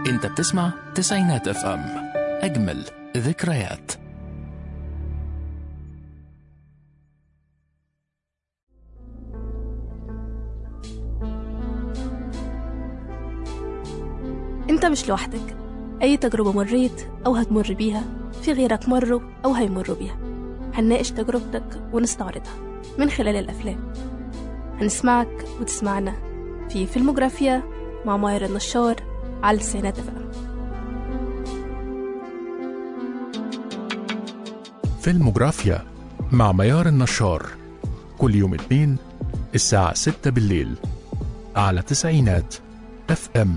انت بتسمع تسعينات اف ام اجمل ذكريات انت مش لوحدك اي تجربة مريت او هتمر بيها في غيرك مروا او هيمروا بيها هنناقش تجربتك ونستعرضها من خلال الافلام هنسمعك وتسمعنا في فيلموجرافيا مع ماير النشار على السينات اف ام فيلموجرافيا مع ميار النشار كل يوم اثنين الساعة 6 بالليل على تسعينات اف ام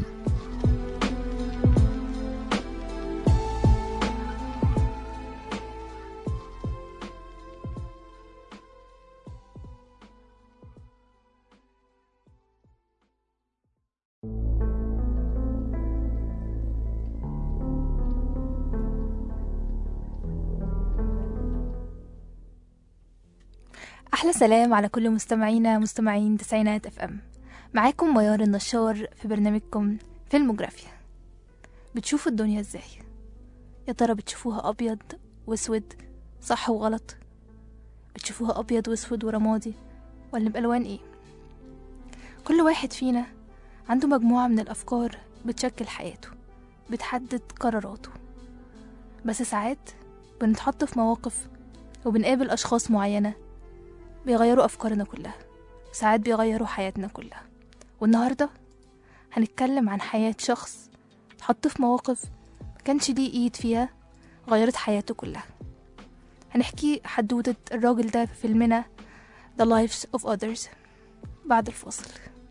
أحلى سلام على كل مستمعينا مستمعين تسعينات اف ام معاكم ميار النشار في برنامجكم فيلموجرافيا بتشوفوا الدنيا ازاي يا ترى بتشوفوها أبيض واسود صح وغلط بتشوفوها أبيض واسود ورمادي ولا بألوان ايه كل واحد فينا عنده مجموعة من الأفكار بتشكل حياته بتحدد قراراته بس ساعات بنتحط في مواقف وبنقابل أشخاص معينة بيغيروا أفكارنا كلها ساعات بيغيروا حياتنا كلها والنهاردة هنتكلم عن حياة شخص اتحط في مواقف مكانش ليه ايد فيها غيرت حياته كلها هنحكي حدوتة الراجل ده في فيلمنا The Lives of Others بعد الفاصل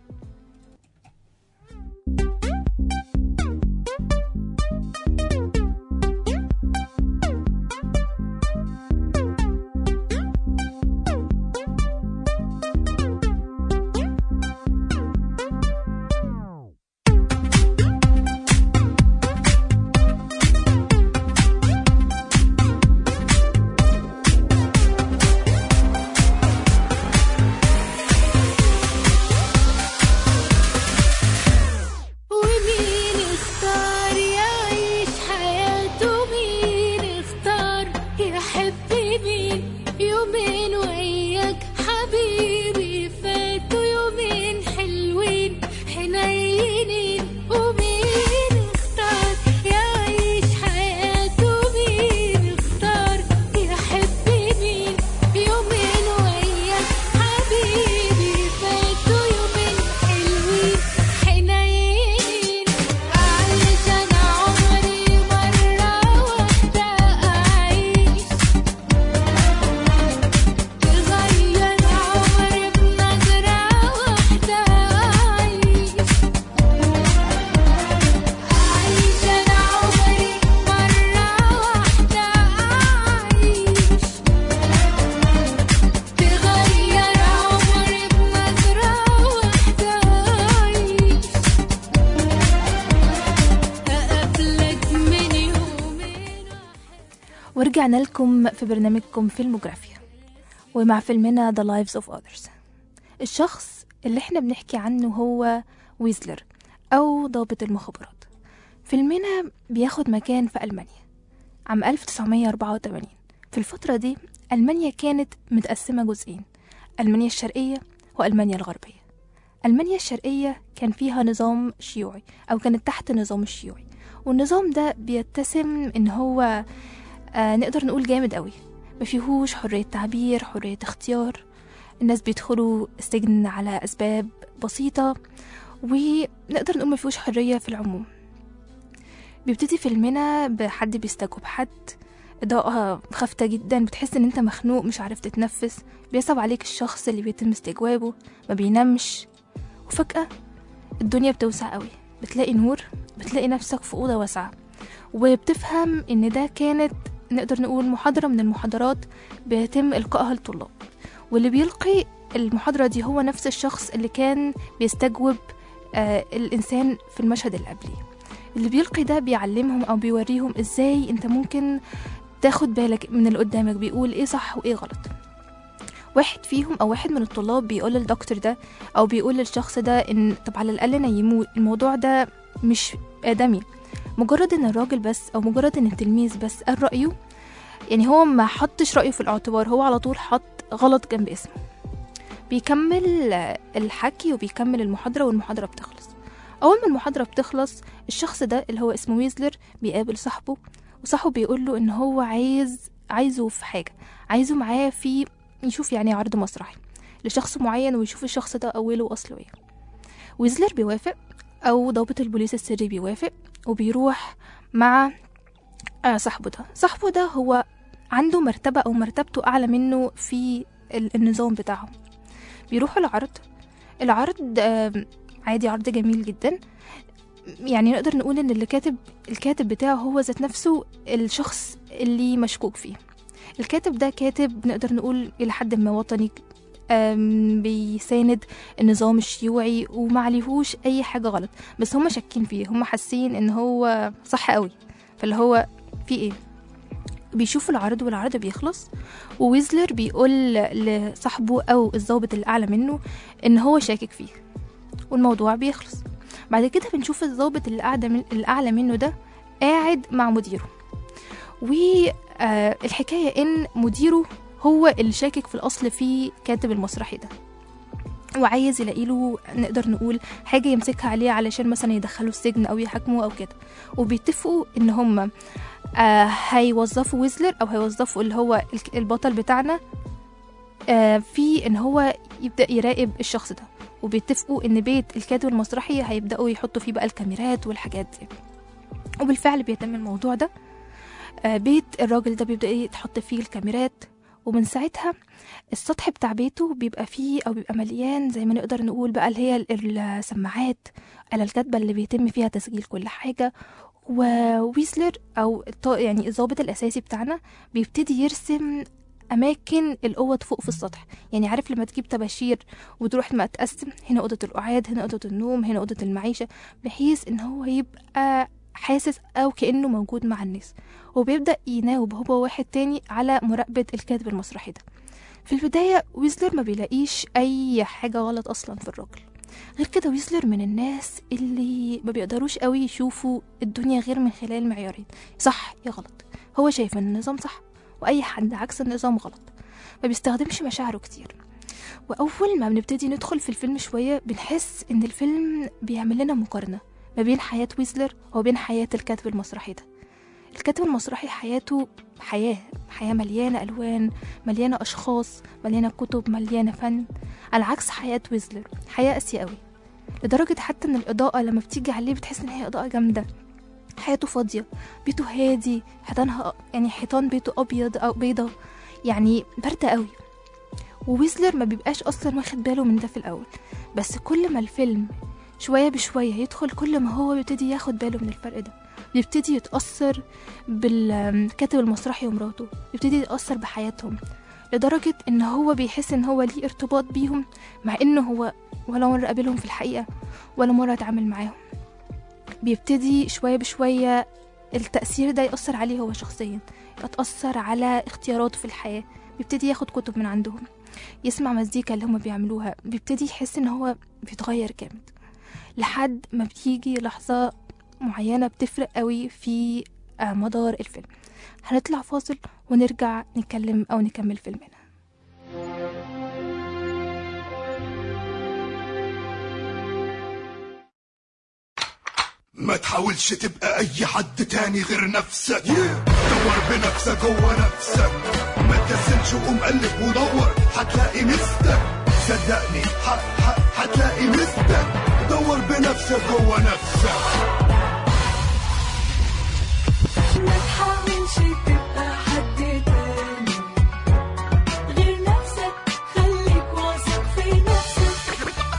ومين اختار يعيش حياته مين اختار يحب مين يومين وياك حبيبي فاتوا يومين حلوين حنينين ومين اختار يعيش حياته مين اختار يحب مين يومين وياك حبيبي فاتوا يومين حلوين حنين أعيش أنا عمري مرة واحدة أعيش تغير عمري بنظرة واحدة أعيش أعيش أنا عمري مرة واحدة أعيش تغير عمري بنظرة واحدة أعيش أقابلك من يومين ورجعنا لكم في برنامجكم فيلموجرافيا ومع فيلمنا The Lives of Others الشخص اللي احنا بنحكي عنه هو ويزلر أو ضابط المخابرات فيلمنا بياخد مكان في ألمانيا عام 1984 في الفترة دي ألمانيا كانت متقسمة جزئين ألمانيا الشرقية وألمانيا الغربية ألمانيا الشرقية كان فيها نظام شيوعي أو كانت تحت النظام الشيوعي والنظام ده بيتسم إن هو آه نقدر نقول جامد قوي ما فيهوش حرية تعبير حرية اختيار الناس بيدخلوا السجن على أسباب بسيطة ونقدر نقول ما فيهوش حرية في العموم بيبتدي فيلمنا بحد بيستجوب حد إضاءة خافتة جدا بتحس إن أنت مخنوق مش عارف تتنفس بيصعب عليك الشخص اللي بيتم استجوابه ما بينامش وفجأة الدنيا بتوسع قوي بتلاقي نور بتلاقي نفسك في أوضة واسعة وبتفهم إن ده كانت نقدر نقول محاضرة من المحاضرات بيتم إلقائها للطلاب واللي بيلقي المحاضرة دي هو نفس الشخص اللي كان بيستجوب آه الإنسان في المشهد اللي قبليه اللي بيلقي ده بيعلمهم أو بيوريهم إزاي أنت ممكن تاخد بالك من اللي قدامك بيقول إيه صح وإيه غلط واحد فيهم او واحد من الطلاب بيقول للدكتور ده او بيقول للشخص ده ان طب على الاقل نيموه الموضوع ده مش ادمي مجرد ان الراجل بس او مجرد ان التلميذ بس قال رأيه يعني هو ما حطش رأيه في الاعتبار هو على طول حط غلط جنب اسمه بيكمل آه، الحكي وبيكمل المحاضرة والمحاضرة بتخلص أول ما المحاضرة بتخلص الشخص ده اللي هو اسمه ويزلر بيقابل صاحبه وصاحبه بيقول له إن هو عايز عايزه في حاجة عايزه معاه في يشوف يعني عرض مسرحي لشخص معين ويشوف الشخص ده أوله وأصله إيه ويزلر بيوافق أو ضابط البوليس السري بيوافق وبيروح مع آه صاحبه ده صاحبه ده هو عنده مرتبة أو مرتبته أعلى منه في ال- النظام بتاعهم بيروحوا العرض العرض آم، عادي عرض جميل جدا يعني نقدر نقول ان اللي كاتب الكاتب بتاعه هو ذات نفسه الشخص اللي مشكوك فيه الكاتب ده كاتب نقدر نقول الى حد ما وطني آم، بيساند النظام الشيوعي وما عليهوش اي حاجه غلط بس هم شاكين فيه هم حاسين ان هو صح قوي فاللي هو في ايه بيشوف العرض والعرض بيخلص وويزلر بيقول لصاحبه او الضابط اللي اعلى منه ان هو شاكك فيه والموضوع بيخلص بعد كده بنشوف الضابط اللي قاعد من اللي اعلى منه ده قاعد مع مديره والحكايه ان مديره هو اللي شاكك في الاصل في كاتب المسرحي ده وعايز يلاقي له نقدر نقول حاجه يمسكها عليه علشان مثلا يدخله السجن او يحاكموه او كده وبيتفقوا ان هم آه هيوظفوا ويزلر او هيوظفوا اللي هو الك- البطل بتاعنا آه في ان هو يبدا يراقب الشخص ده وبيتفقوا ان بيت الكاتب المسرحي هيبداوا يحطوا فيه بقى الكاميرات والحاجات دي وبالفعل بيتم الموضوع ده آه بيت الراجل ده بيبدا يتحط فيه الكاميرات ومن ساعتها السطح بتاع بيته بيبقى فيه او بيبقى مليان زي ما نقدر نقول بقى اللي هي ال- السماعات على الكاتبه اللي بيتم فيها تسجيل كل حاجه وويسلر او الط- يعني الضابط الاساسي بتاعنا بيبتدي يرسم اماكن الاوض فوق في السطح يعني عارف لما تجيب طباشير وتروح ما تقسم هنا اوضه القعاد هنا اوضه النوم هنا اوضه المعيشه بحيث ان هو يبقى حاسس او كانه موجود مع الناس وبيبدا يناوب هو واحد تاني على مراقبه الكاتب المسرحي ده في البدايه ويزلر ما بيلاقيش اي حاجه غلط اصلا في الراجل غير كده ويزلر من الناس اللي ما بيقدروش قوي يشوفوا الدنيا غير من خلال معيارين صح يا غلط هو شايف ان النظام صح واي حد عكس النظام غلط ما بيستخدمش مشاعره كتير واول ما بنبتدي ندخل في الفيلم شويه بنحس ان الفيلم بيعمل لنا مقارنه ما بين حياه ويزلر وبين حياه الكاتب المسرحي ده الكاتب المسرحي حياته حياه حياه مليانه الوان مليانه اشخاص مليانه كتب مليانه فن على عكس حياه ويزلر حياه قاسيه قوي لدرجه حتى ان الاضاءه لما بتيجي عليه بتحس ان هي اضاءه جامده حياته فاضيه بيته هادي حيطانها يعني حيطان بيته ابيض او بيضه يعني بارده قوي وويزلر ما بيبقاش اصلا واخد باله من ده في الاول بس كل ما الفيلم شويه بشويه يدخل كل ما هو بيبتدي ياخد باله من الفرق ده بيبتدي يتاثر بالكاتب المسرحي ومراته بيبتدي يتاثر بحياتهم لدرجة إن هو بيحس إن هو ليه ارتباط بيهم مع إنه هو ولا مرة قابلهم في الحقيقة ولا مرة اتعامل معاهم بيبتدي شوية بشوية التأثير ده يأثر عليه هو شخصيا يتأثر على اختياراته في الحياة بيبتدي ياخد كتب من عندهم يسمع مزيكا اللي هما بيعملوها بيبتدي يحس ان هو بيتغير جامد لحد ما بتيجي لحظة معينة بتفرق قوي في آه، مدار الفيلم هنطلع فاصل ونرجع نتكلم او نكمل فيلمنا ما تحاولش تبقى اي حد تاني غير نفسك دور بنفسك جوه نفسك ما تكسلش وقوم قلب ودور هتلاقي مستك صدقني ح- ح- هتلاقي مستك دور بنفسك جوه نفسك ما تحاولش تبقى حد تاني غير نفسك خليك واثق في نفسك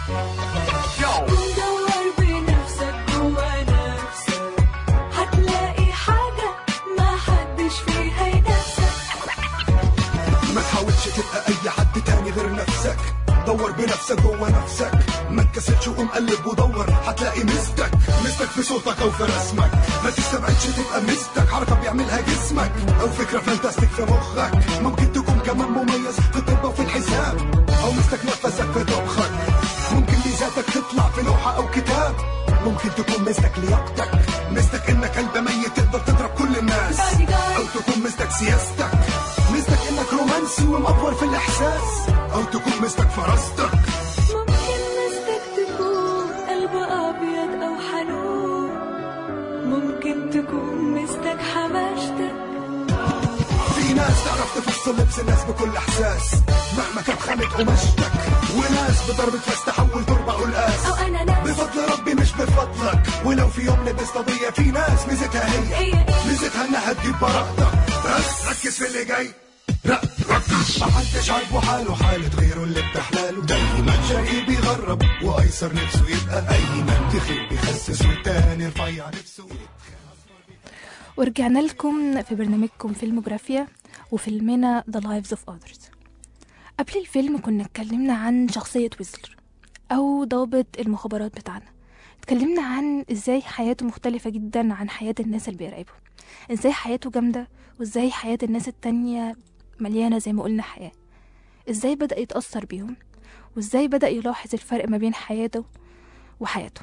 دور بنفسك جوا نفسك هتلاقي حاجة ما حدش فيها ينافسك ما تحاولش تبقى اي حد تاني غير نفسك دور بنفسك جوه نفسك ما تكسلش وقوم قلب ودور هتلاقي مستك مستك في صوتك او في رسمك ما تستبعدش تبقى مستك حركه بيعملها جسمك او فكره فانتاستيك في مخك ممكن تكون كمان مميز في الطب وفي الحساب او مستك نفسك في طبخك ممكن ميزاتك تطلع في لوحه او كتاب ممكن تكون مستك لياقتك مستك انك كلب ميت تقدر تضرب كل الناس بادي جارد. او تكون مستك سياستك مستك انك رومانسي ومأفور في الاحساس او تكون مستك فراستك ممكن مستك تكون قلب أبيض أو حنون ممكن تكون مستك حماشتك في ناس تعرف تفصل لبس الناس بكل احساس مهما كانت خانت قماشتك وناس بضربة فاس تحول تربة قلقاس أو أنا ناس بفضل ربي مش بفضلك ولو في يوم لبست قضية في ناس ميزتها هي هي إيه؟ ميزتها انها تجيب براءتك بس ركز في اللي جاي لا ركز محدش عاجبه حاله حالة غيره اللي بتحلاله دايما شقي بيغرب وايسر نفسه يبقى ايمن تخيل بيخسس والتاني رفيع نفسه ورجعنا لكم في برنامجكم فيلموجرافيا وفيلمنا The Lives of Others قبل الفيلم كنا اتكلمنا عن شخصية ويزلر أو ضابط المخابرات بتاعنا اتكلمنا عن ازاي حياته مختلفة جدا عن حياة الناس اللي بيراقبهم ازاي حياته جامدة وازاي حياة الناس التانية مليانة زي ما قلنا حياة ازاي بدأ يتأثر بيهم وازاي بدأ يلاحظ الفرق ما بين حياته وحياته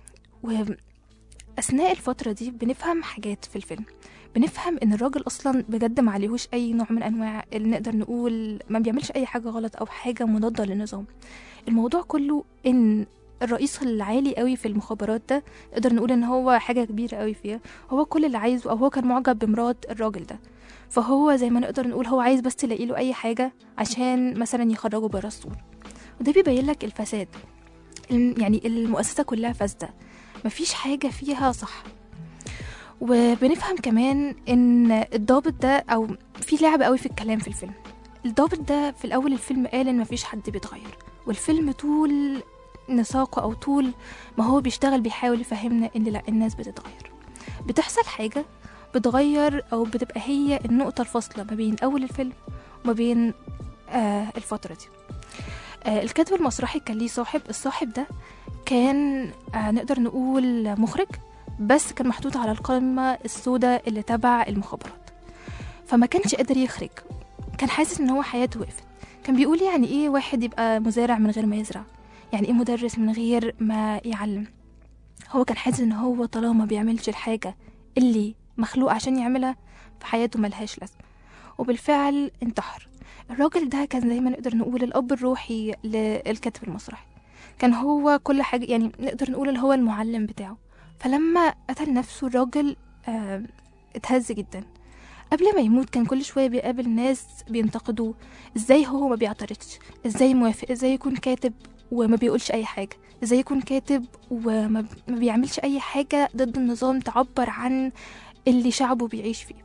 وأثناء الفترة دي بنفهم حاجات في الفيلم بنفهم ان الراجل اصلا بجد ما عليهوش اي نوع من انواع اللي نقدر نقول ما بيعملش اي حاجه غلط او حاجه مضاده للنظام الموضوع كله ان الرئيس العالي قوي في المخابرات ده نقدر نقول ان هو حاجه كبيره قوي فيها هو كل اللي عايزه او هو كان معجب بمرات الراجل ده فهو زي ما نقدر نقول هو عايز بس تلاقي له اي حاجه عشان مثلا يخرجه بره السور وده بيبين لك الفساد الم- يعني المؤسسه كلها فاسده مفيش حاجه فيها صح وبنفهم كمان ان الضابط ده او في لعب قوي في الكلام في الفيلم الضابط ده في الاول الفيلم قال ان مفيش حد بيتغير والفيلم طول نساقه او طول ما هو بيشتغل بيحاول يفهمنا ان لا الناس بتتغير بتحصل حاجه بتغير او بتبقى هي النقطه الفاصله ما بين اول الفيلم وما بين آه الفتره دي آه الكاتب المسرحي كان ليه صاحب الصاحب ده كان آه نقدر نقول مخرج بس كان محطوط على القائمة السوداء اللي تبع المخابرات فما كانش قادر يخرج كان حاسس ان هو حياته وقفت كان بيقول يعني ايه واحد يبقى مزارع من غير ما يزرع يعني ايه مدرس من غير ما يعلم هو كان حاسس ان هو طالما ما بيعملش الحاجة اللي مخلوق عشان يعملها فحياته ملهاش لازمة وبالفعل انتحر الراجل ده كان زي ما نقدر نقول الأب الروحي للكاتب المسرحي كان هو كل حاجة يعني نقدر نقول اللي هو المعلم بتاعه فلما قتل نفسه الراجل آه اتهز جدا قبل ما يموت كان كل شوية بيقابل ناس بينتقدوه ازاي هو ما بيعترضش ازاي موافق ازاي يكون كاتب وما بيقولش اي حاجة ازاي يكون كاتب وما ما بيعملش اي حاجة ضد النظام تعبر عن اللي شعبه بيعيش فيه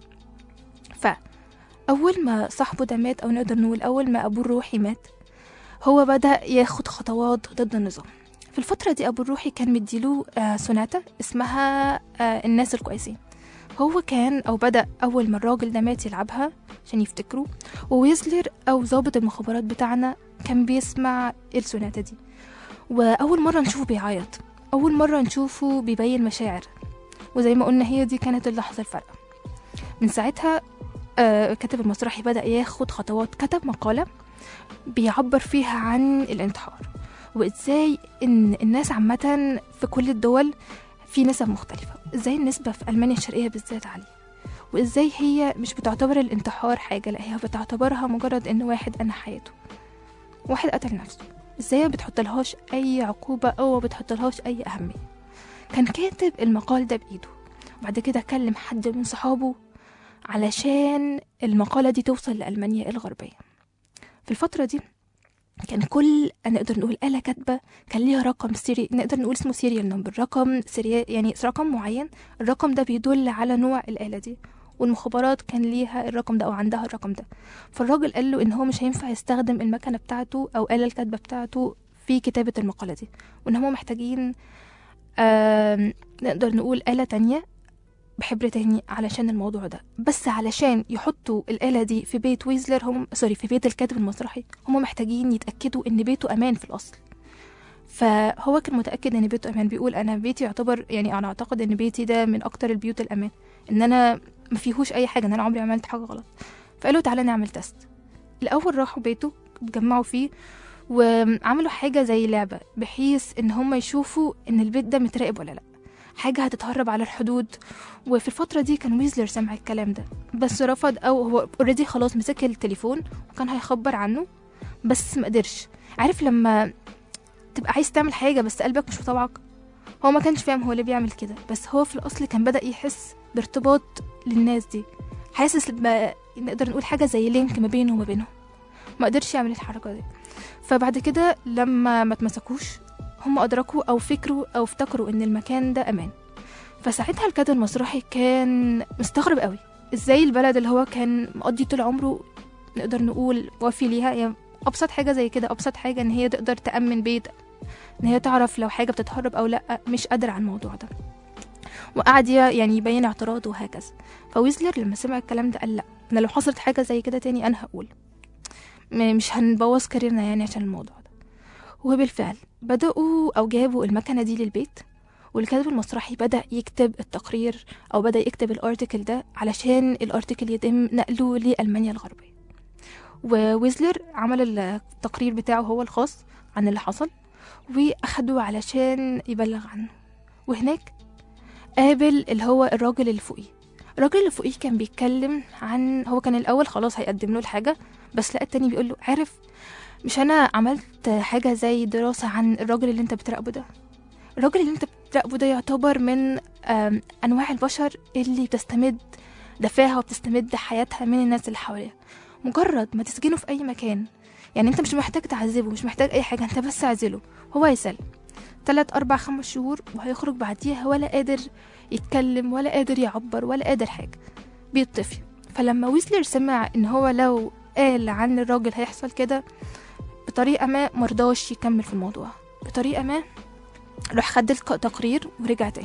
فأول ما صاحبه ده مات أو نقدر نقول أول ما أبوه الروحي مات هو بدأ ياخد خطوات ضد النظام في الفترة دي أبو الروحي كان مديله آه سوناتا اسمها آه الناس الكويسين هو كان أو بدأ أول ما الراجل ده مات يلعبها عشان يفتكروا وويزلر أو ضابط المخابرات بتاعنا كان بيسمع السوناتا دي وأول مرة نشوفه بيعيط أول مرة نشوفه بيبين مشاعر وزي ما قلنا هي دي كانت اللحظة الفارقة من ساعتها آه كاتب المسرحي بدأ ياخد خطوات كتب مقالة بيعبر فيها عن الانتحار وازاي ان الناس عامة في كل الدول في نسب مختلفة ازاي النسبة في ألمانيا الشرقية بالذات عالية وازاي هي مش بتعتبر الانتحار حاجة لا هي بتعتبرها مجرد ان واحد أنهى حياته واحد قتل نفسه ازاي ما بتحطلهاش أي عقوبة أو ما بتحطلهاش أي أهمية كان كاتب المقال ده بإيده وبعد كده كلم حد من صحابه علشان المقالة دي توصل لألمانيا الغربية في الفترة دي كان كل نقدر نقول آلة كاتبة كان ليها رقم سيري نقدر نقول اسمه سيريال نمبر رقم سيري يعني رقم معين الرقم ده بيدل على نوع الآلة دي والمخابرات كان ليها الرقم ده أو عندها الرقم ده فالراجل قال له إن هو مش هينفع يستخدم المكنة بتاعته أو آلة الكاتبة بتاعته في كتابة المقالة دي وإن هم محتاجين آم، نقدر نقول آلة تانية بحبر تاني علشان الموضوع ده بس علشان يحطوا الآلة دي في بيت ويزلر هم سوري في بيت الكاتب المسرحي هم محتاجين يتأكدوا إن بيته أمان في الأصل فهو كان متأكد إن بيته أمان بيقول أنا بيتي يعتبر يعني أنا أعتقد إن بيتي ده من أكتر البيوت الأمان إن أنا ما فيهوش أي حاجة إن أنا عمري ما عملت حاجة غلط فقالوا تعالى نعمل تيست الأول راحوا بيته اتجمعوا فيه وعملوا حاجة زي لعبة بحيث إن هم يشوفوا إن البيت ده متراقب ولا لأ حاجة هتتهرب على الحدود وفي الفترة دي كان ويزلر سمع الكلام ده بس رفض أو هو اوريدي خلاص مسك التليفون وكان هيخبر عنه بس مقدرش عارف لما تبقى عايز تعمل حاجة بس قلبك مش مطوعك هو ما كانش فاهم هو ليه بيعمل كده بس هو في الأصل كان بدأ يحس بارتباط للناس دي حاسس ب- نقدر نقول حاجة زي لينك ما بينه وما بينهم ما قدرش يعمل الحركة دي فبعد كده لما ما اتمسكوش هم أدركوا أو فكروا أو افتكروا إن المكان ده أمان فساعتها الكاتب المسرحي كان مستغرب قوي ازاي البلد اللي هو كان مقضي طول عمره نقدر نقول وافي ليها يعني ابسط حاجه زي كده ابسط حاجه ان هي تقدر تامن بيت ان هي تعرف لو حاجه بتتهرب او لا مش قادر على الموضوع ده وقعد ي- يعني يبين اعتراضه وهكذا فويزلر لما سمع الكلام ده قال لا انا لو حصلت حاجه زي كده تاني انا هقول م- مش هنبوظ كاريرنا يعني عشان الموضوع ده وبالفعل بدأوا أو جابوا المكنة دي للبيت والكاتب المسرحي بدأ يكتب التقرير أو بدأ يكتب الارتكل ده علشان الارتكل يتم نقله لألمانيا الغربية وويزلر عمل التقرير بتاعه هو الخاص عن اللي حصل وأخده علشان يبلغ عنه وهناك قابل اللي هو الراجل اللي فوقيه الراجل اللي فوقيه كان بيتكلم عن هو كان الأول خلاص هيقدم له الحاجة بس لقى التاني بيقول له عارف مش أنا عملت حاجة زي دراسة عن الراجل اللي انت بتراقبه ده الراجل اللي انت بتراقبه ده يعتبر من آم، أنواع البشر اللي بتستمد دفاها وبتستمد حياتها من الناس اللي حواليها مجرد ما تسجنه في أي مكان يعني انت مش محتاج تعذبه مش محتاج أي حاجة انت بس اعزله هو يسلم تلات أربع خمس شهور وهيخرج بعديها ولا قادر يتكلم ولا قادر يعبر ولا قادر حاجة بيطفي فلما ويسلر سمع ان هو لو قال عن الراجل هيحصل كده بطريقة ما مرضاش يكمل في الموضوع بطريقة ما راح خد التقرير ورجع تاني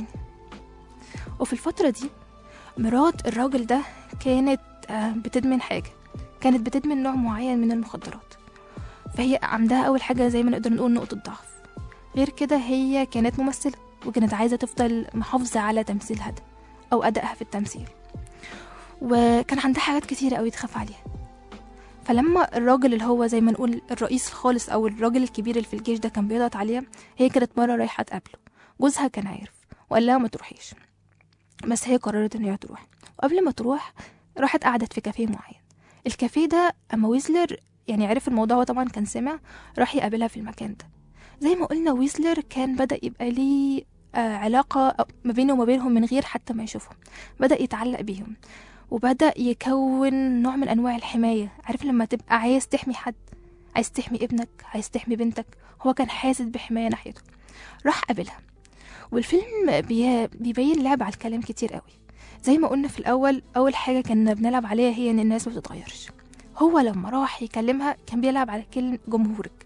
وفي الفترة دي مرات الراجل ده كانت آه، بتدمن حاجة كانت بتدمن نوع معين من المخدرات فهي عندها أول حاجة زي ما نقدر نقول نقطة ضعف غير كده هي كانت ممثلة وكانت عايزة تفضل محافظة على تمثيلها ده أو أدائها في التمثيل وكان عندها حاجات كتيرة أوي تخاف عليها فلما الراجل اللي هو زي ما نقول الرئيس الخالص أو الراجل الكبير اللي في الجيش ده كان بيضغط عليها هي كانت مرة رايحة تقابله جوزها كان عارف وقال لها ما تروحيش بس هي قررت ان هي تروح وقبل ما تروح راحت قعدت في كافيه معين الكافيه ده اما ويزلر يعني عرف الموضوع وطبعا كان سمع راح يقابلها في المكان ده زي ما قلنا ويزلر كان بدأ يبقى ليه آه علاقة أو- ما بينه وما بينهم من غير حتى ما يشوفهم بدأ يتعلق بيهم وبدأ يكون نوع من أنواع الحماية عارف لما تبقى عايز تحمي حد عايز تحمي ابنك عايز تحمي بنتك هو كان حاسس بحماية ناحيته راح قابلها والفيلم بي... بيبين لعب على الكلام كتير قوي زي ما قلنا في الأول أول حاجة كنا بنلعب عليها هي إن الناس ما بتتغيرش هو لما راح يكلمها كان بيلعب على كلمة جمهورك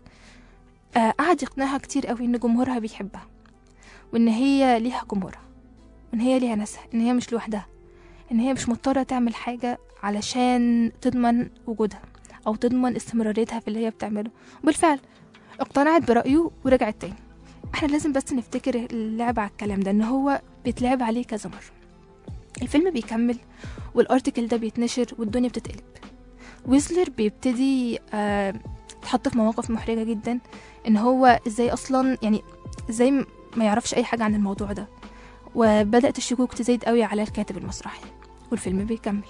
آه قعد يقنعها كتير قوي إن جمهورها بيحبها وإن هي ليها جمهورها وإن هي ليها ناسها إن هي مش لوحدها إن هي مش مضطرة تعمل حاجة علشان تضمن وجودها أو تضمن استمراريتها في اللي هي بتعمله وبالفعل اقتنعت برأيه ورجعت تاني احنا لازم بس نفتكر اللعب على الكلام ده ان هو بيتلعب عليه كذا مرة الفيلم بيكمل والارتكل ده بيتنشر والدنيا بتتقلب ويزلر بيبتدي آه يتحط في مواقف محرجة جدا ان هو ازاي اصلا يعني ازاي م- ما يعرفش اي حاجة عن الموضوع ده وبدأت الشكوك تزيد قوي على الكاتب المسرحي والفيلم بيكمل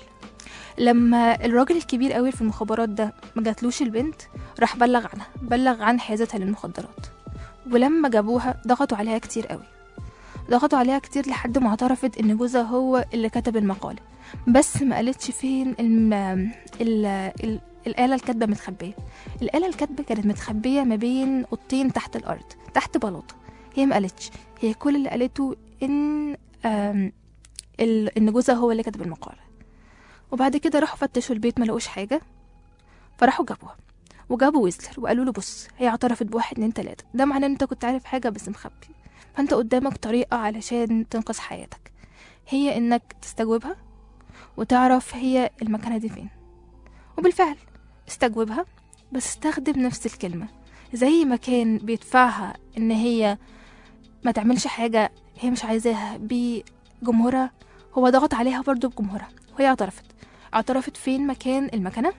لما الراجل الكبير قوي في المخابرات ده ما جاتلوش البنت راح بلغ عنها بلغ عن حيازتها للمخدرات ولما جابوها ضغطوا عليها كتير قوي ضغطوا عليها كتير لحد ما اعترفت ان جوزها هو اللي كتب المقالة بس ما قالتش فين الم... ال... ال... الآلة الكاتبة متخبية الآلة الكاتبة كانت متخبية ما بين أوضتين تحت الأرض تحت بلاطة هي ما قالتش هي كل اللي قالته إن آم... ال... إن جوزها هو اللي كتب المقالة وبعد كده راحوا فتشوا البيت ما لقوش حاجة فراحوا جابوها وجابوا ويزلر وقالوا له بص هي اعترفت بواحد اتنين تلاتة ده معناه ان انت كنت عارف حاجة بس مخبي فانت قدامك طريقة علشان تنقذ حياتك هي انك تستجوبها وتعرف هي المكانة دي فين وبالفعل استجوبها بس استخدم نفس الكلمة زي ما كان بيدفعها ان هي ما تعملش حاجة هي مش عايزاها بجمهورها هو ضغط عليها برضو بجمهورها وهي اعترفت اعترفت فين مكان المكنة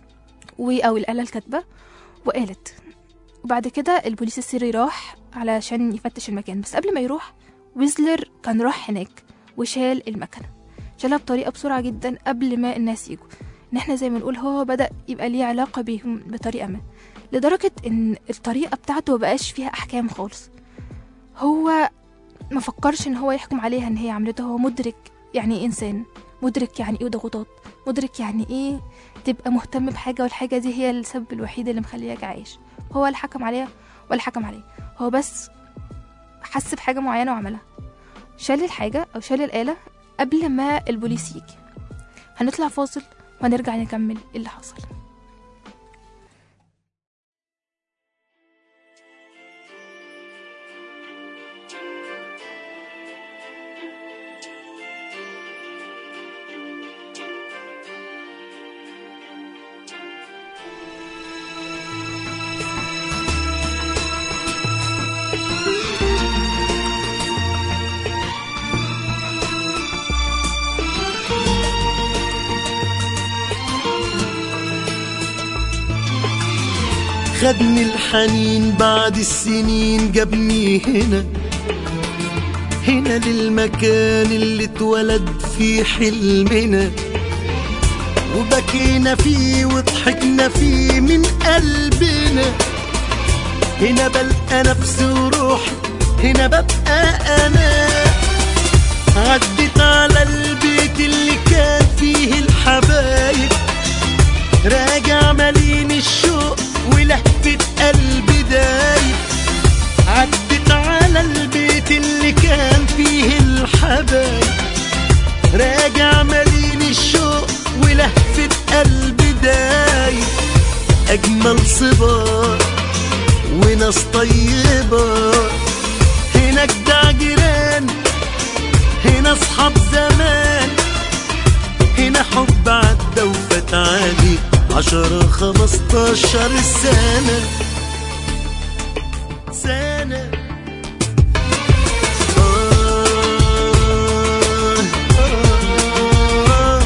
و او الآلة الكاتبة وقالت وبعد كده البوليس السري راح علشان يفتش المكان بس قبل ما يروح ويزلر كان راح هناك وشال المكنة شالها بطريقة بسرعة جدا قبل ما الناس يجوا ان احنا زي ما نقول هو بدأ يبقى ليه علاقة بيهم بطريقة ما لدرجة ان الطريقة بتاعته مبقاش فيها احكام خالص هو ما فكرش ان هو يحكم عليها ان هي عملته هو مدرك يعني ايه انسان مدرك يعني ايه ضغوطات مدرك يعني ايه تبقى مهتم بحاجة والحاجة دي هي السبب الوحيد اللي مخليك عايش هو اللي حكم عليها ولا حكم عليه هو بس حس بحاجة معينة وعملها شال الحاجة أو شال الآلة قبل ما البوليس يجي هنطلع فاصل وهنرجع نكمل اللي حصل خدني الحنين بعد السنين جابني هنا هنا للمكان اللي اتولد فيه حلمنا وبكينا فيه وضحكنا فيه من قلبنا هنا بلقى نفسي وروحي هنا ببقى انا عدت على البيت اللي كان فيه الحبايب راجع مليان الشوق ولهفة قلبي دايب عدت على البيت اللي كان فيه الحبايب راجع مليان الشوق ولهفة قلبي دايب أجمل صبار وناس طيبة هناك ده جيران هنا أصحاب زمان هنا حب عدى وفات عليه عشرة خمستاشر سنة سنة آه آه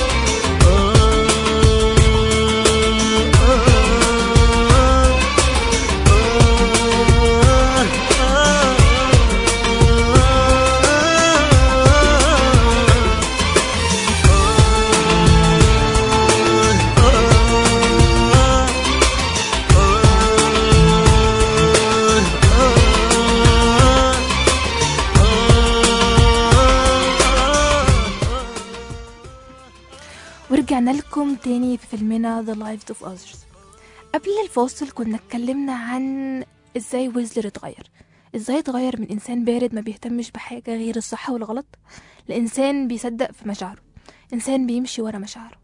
ورجعنا لكم تاني في فيلمنا The Lives of Others قبل الفاصل كنا اتكلمنا عن ازاي ويزلر اتغير ازاي اتغير من انسان بارد ما بيهتمش بحاجة غير الصح والغلط لانسان بيصدق في مشاعره انسان بيمشي ورا مشاعره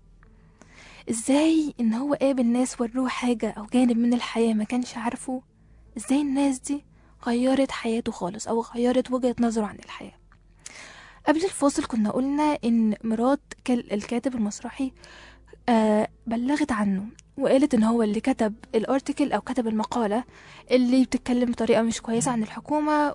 ازاي ان هو قابل ناس وروه حاجة او جانب من الحياة ما كانش عارفه ازاي الناس دي غيرت حياته خالص او غيرت وجهة نظره عن الحياة قبل الفاصل كنا قلنا ان مرات كال- الكاتب المسرحي آه بلغت عنه وقالت ان هو اللي كتب الارتكل او كتب المقالة اللي بتتكلم بطريقة مش كويسة عن الحكومة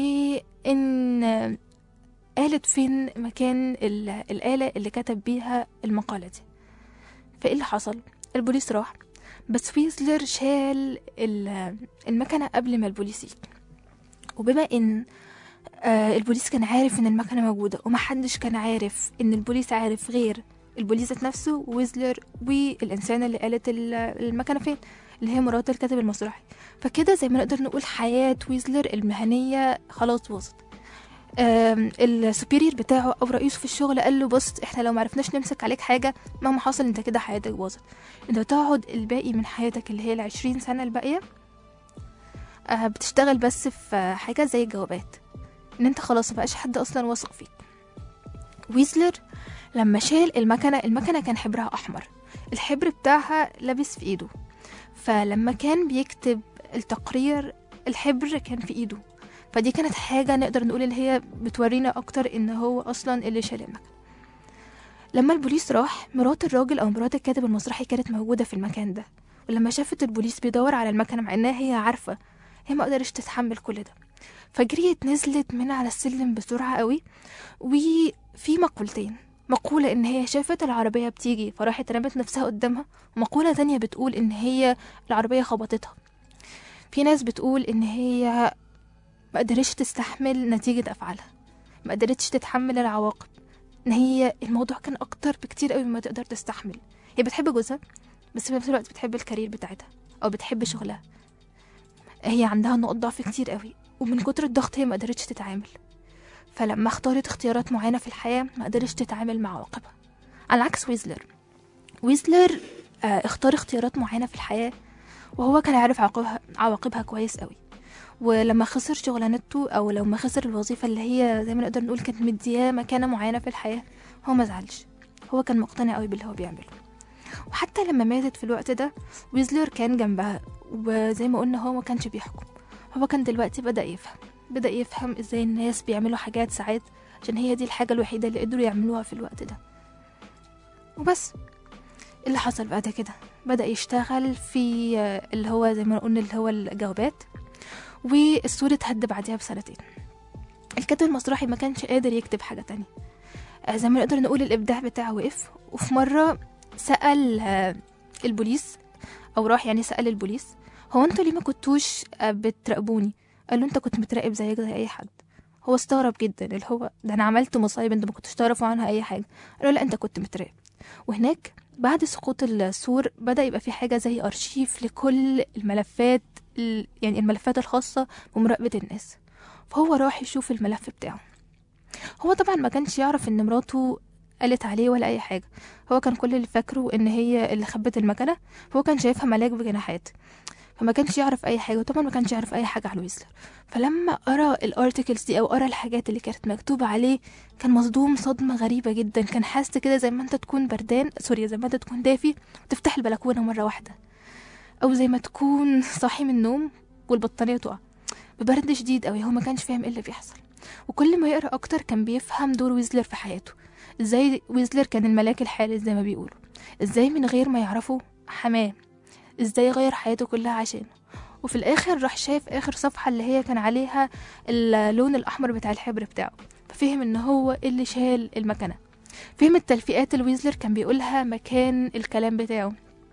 وان آه، قالت فين مكان ال- الآلة اللي كتب بيها المقالة دي فايه اللي حصل البوليس راح بس ويزلر شال ال- المكنة قبل ما البوليس يجي وبما ان آه البوليس كان عارف ان المكنه موجوده ومحدش كان عارف ان البوليس عارف غير البوليس ذات نفسه ويزلر والانسانه اللي قالت ال- المكنه فين اللي هي مرات الكاتب المسرحي فكده زي ما نقدر نقول حياه ويزلر المهنيه خلاص باظت آم، السوبيريور بتاعه او رئيسه في الشغل قال له بص احنا لو معرفناش نمسك عليك حاجه مهما حصل انت كده حياتك باظت انت بتقعد الباقي من حياتك اللي هي العشرين سنه الباقيه آه، بتشتغل بس في حاجه زي الجوابات ان انت خلاص مبقاش حد اصلا واثق فيك ويزلر لما شال المكنه المكنه كان حبرها احمر الحبر بتاعها لابس في ايده فلما كان بيكتب التقرير الحبر كان في ايده فدي كانت حاجه نقدر نقول اللي هي بتورينا اكتر ان هو اصلا اللي شال المكنه لما البوليس راح مرات الراجل او مرات الكاتب المسرحي كانت موجوده في المكان ده ولما شافت البوليس بيدور على المكنه مع انها هي عارفه هي ما قدرتش تتحمل كل ده فجريت نزلت من على السلم بسرعة قوي وفي مقولتين مقولة إن هي شافت العربية بتيجي فراحت رمت نفسها قدامها ومقولة تانية بتقول إن هي العربية خبطتها في ناس بتقول إن هي ما قدرتش تستحمل نتيجة أفعالها ما قدرتش تتحمل العواقب إن هي الموضوع كان أكتر بكتير قوي مما تقدر تستحمل هي بتحب جوزها بس في نفس الوقت بتحب الكارير بتاعتها أو بتحب شغلها هي عندها نقط ضعف كتير قوي ومن كتر الضغط هي ما قدرتش تتعامل فلما اختارت اختيارات معينة في الحياة ما قدرتش تتعامل مع عواقبها على عكس ويزلر ويزلر آه، اختار اختيارات معينة في الحياة وهو كان عارف عواقبها عواقبها كويس قوي ولما خسر شغلانته او لما خسر الوظيفة اللي هي زي ما نقدر نقول كانت مدياه مكانة معينة في الحياة هو ما زعلش هو كان مقتنع قوي باللي هو بيعمله وحتى لما ماتت في الوقت ده ويزلر كان جنبها وزي ما قلنا هو ما كانش بيحكم هو كان دلوقتي بدأ يفهم بدأ يفهم ازاي الناس بيعملوا حاجات ساعات عشان هي دي الحاجة الوحيدة اللي قدروا يعملوها في الوقت ده وبس إيه اللي حصل بعد كده بدأ يشتغل في آه، اللي هو زي ما قلنا اللي هو الجوابات والسور اتهد بعدها بسنتين الكاتب المسرحي ما كانش قادر يكتب حاجة تانية آه، زي ما نقدر نقول الإبداع بتاعه وقف وفي مرة سأل آه، البوليس أو راح يعني سأل البوليس هو انتوا ليه ما كنتوش آه، بتراقبوني قال له انت كنت متراقب زيك زي اي حد هو استغرب جدا اللي هو ده انا عملت مصايب انتوا ما كنتوش تعرفوا عنها اي حاجه قال له لا انت كنت متراقب وهناك بعد سقوط السور بدا يبقى في حاجه زي ارشيف لكل الملفات ال- يعني الملفات الخاصه بمراقبه الناس فهو راح يشوف الملف بتاعه هو طبعا ما كانش يعرف ان مراته قالت عليه ولا اي حاجه هو كان كل اللي فاكره ان هي اللي خبت المكنه فهو كان شايفها ملاك بجناحات فما كانش يعرف اي حاجه وطبعا ما كانش يعرف اي حاجه عن ويزلر فلما قرا الارتكلز دي او قرا الحاجات اللي كانت مكتوبه عليه كان مصدوم صدمه غريبه جدا كان حاسس كده زي ما انت تكون بردان سوري زي ما انت تكون دافي وتفتح البلكونه مره واحده او زي ما تكون صاحي من النوم والبطانيه تقع ببرد شديد قوي هو ما كانش فاهم ايه اللي بيحصل وكل ما يقرا اكتر كان بيفهم دور ويزلر في حياته ازاي ويزلر كان الملاك الحالي زي ما بيقولوا ازاي من غير ما يعرفه حماه ازاي غير حياته كلها عشانه وفي الاخر راح شاف اخر صفحة اللي هي كان عليها اللون الاحمر بتاع الحبر بتاعه ففهم ان هو اللي شال المكنة فهم التلفيقات اللي ويزلر كان بيقولها مكان الكلام بتاعه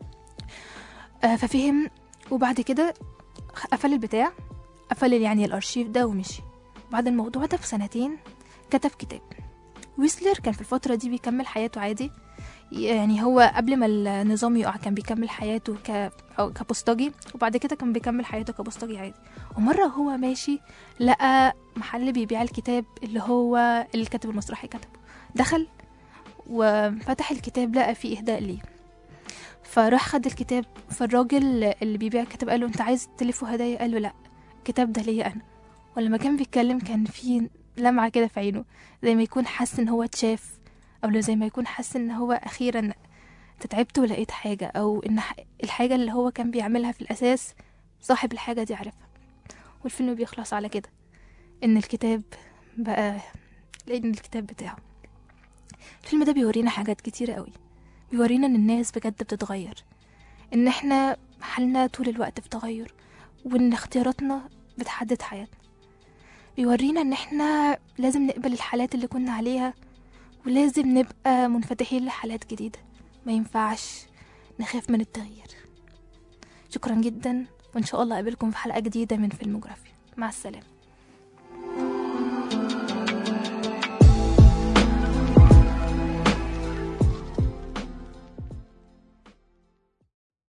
آه ففهم وبعد كده قفل البتاع قفل يعني الارشيف ده ومشي بعد الموضوع ده بسنتين كتب كتاب ويسلر كان في الفترة دي بيكمل حياته عادي يعني هو قبل ما النظام يقع كان بيكمل حياته ك أو كبوسطجي وبعد كده كان بيكمل حياته كبوسطجي عادي ومرة هو ماشي لقى محل بيبيع الكتاب اللي هو اللي الكاتب المسرحي كتبه دخل وفتح الكتاب لقى فيه إهداء ليه فراح خد الكتاب فالراجل اللي بيبيع الكتاب قال له انت عايز تلفه هدايا قال له لا الكتاب ده ليا انا ولما كان بيتكلم كان في لمعة كده في عينه زي ما يكون حاسس ان هو اتشاف او لو زي ما يكون حاسس ان هو اخيرا انت تعبت ولقيت حاجة او ان ح- الحاجة اللي هو كان بيعملها في الاساس صاحب الحاجة دي عارفها والفيلم بيخلص على كده ان الكتاب بقى لان الكتاب بتاعه الفيلم ده بيورينا حاجات كتيرة قوي بيورينا ان الناس بجد بتتغير ان احنا حالنا طول الوقت في تغير وان اختياراتنا بتحدد حياتنا بيورينا ان احنا لازم نقبل الحالات اللي كنا عليها ولازم نبقى منفتحين لحالات جديدة ما ينفعش نخاف من التغيير شكرا جدا وان شاء الله اقابلكم في حلقة جديدة من فيلموجرافيا مع السلامة